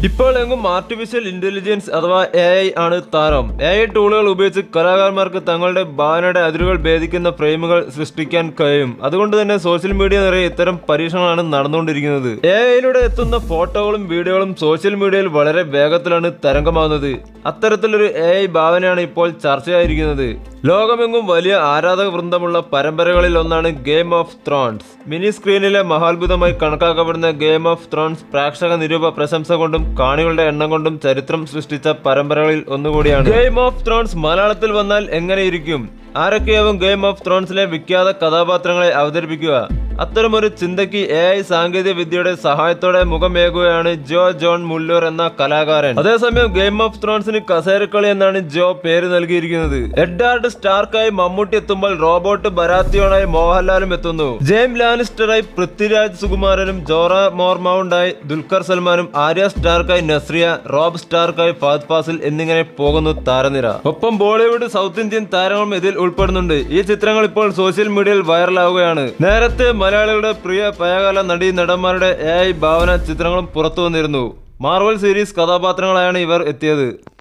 ഇപ്പോൾ എങ്ങും artificial intelligence അഥവാ എ ഐ ആണ് താരം എ ഐ ടൂളുകൾ ഉപയോഗിച്ച് കലാകാരന്മാർക്ക് തങ്ങളുടെ ഭാവനയുടെ അതിരുകൾ ഭേദിക്കുന്ന ഫ്രെയിമുകൾ സൃഷ്ടിക്കാൻ കഴിയും അതുകൊണ്ട് തന്നെ സോഷ്യൽ മീഡിയ നിറയെ ഇത്തരം പരീക്ഷണങ്ങളാണ് നടന്നുകൊണ്ടിരിക്കുന്നത് എ ഐയിലൂടെ എത്തുന്ന ഫോട്ടോകളും വീഡിയോകളും സോഷ്യൽ മീഡിയയിൽ വളരെ വേഗത്തിലാണ് തരംഗമാകുന്നത് അത്തരത്തിലൊരു എ ഐ ഭാവനയാണ് ഇപ്പോൾ ചർച്ചയായിരിക്കുന്നത് ലോകമെങ്ങും വലിയ ആരാധക വൃന്ദമുള്ള പരമ്പരകളിൽ ഒന്നാണ് ഗെയിം ഓഫ് ത്രോൺസ് മിനി സ്ക്രീനിലെ മഹാത്ഭുതമായി കണക്കാക്കപ്പെടുന്ന ഗെയിം ഓഫ് ത്രോൺസ് പ്രേക്ഷക നിരൂപ പ്രശംസ കൊണ്ടും കാണികളുടെ എണ്ണം കൊണ്ടും ചരിത്രം സൃഷ്ടിച്ച പരമ്പരകളിൽ ഒന്നുകൂടിയാണ് ഗെയിം ഓഫ് ത്രോൺസ് മലയാളത്തിൽ വന്നാൽ എങ്ങനെയിരിക്കും ആരൊക്കെയാവും ഗെയിം ഓഫ് ത്രോൺസിലെ വിഖ്യാത കഥാപാത്രങ്ങളെ അവതരിപ്പിക്കുക അത്തരമൊരു ചിന്തയ്ക്ക് എ ഐ സാങ്കേതിക വിദ്യയുടെ സഹായത്തോടെ മുഖമേകുകയാണ് ജോ ജോൺ മുല്ലൂർ എന്ന കലാകാരൻ അതേസമയം ഗെയിം ഓഫ് ത്രോൺസിന് കസേരക്കളി എന്നാണ് ജോ പേര് നൽകിയിരിക്കുന്നത് എഡ്വാർഡ് സ്റ്റാർക്കായി മമ്മൂട്ടി എത്തുമ്പോൾ റോബോട്ട് ബരാത്തിയോണായി മോഹൻലാലും എത്തുന്നു ജെയിം ലാനിസ്റ്ററായി പൃഥ്വിരാജ് സുകുമാരനും ജോറ മോർമൗണ്ടായി ദുൽഖർ സൽമാനും ആര്യ സ്റ്റാർക്കായി നസ്രിയ റോബ് സ്റ്റാർക്കായി ഫഹദ് ഫാസിൽ എന്നിങ്ങനെ പോകുന്നു താരനിര ഒപ്പം ബോളിവുഡ് സൗത്ത് ഇന്ത്യൻ താരങ്ങളും ഇതിൽ ഉൾപ്പെടുന്നുണ്ട് ഈ ചിത്രങ്ങൾ ഇപ്പോൾ സോഷ്യൽ മീഡിയയിൽ വൈറലാവുകയാണ് നേരത്തെ മലയാളികളുടെ പ്രിയ പഴയകാല നടീ നടന്മാരുടെ എ ഐ ഭാവന ചിത്രങ്ങളും പുറത്തു വന്നിരുന്നു മാർവൽ സീരീസ് കഥാപാത്രങ്ങളായാണ് ഇവർ എത്തിയത്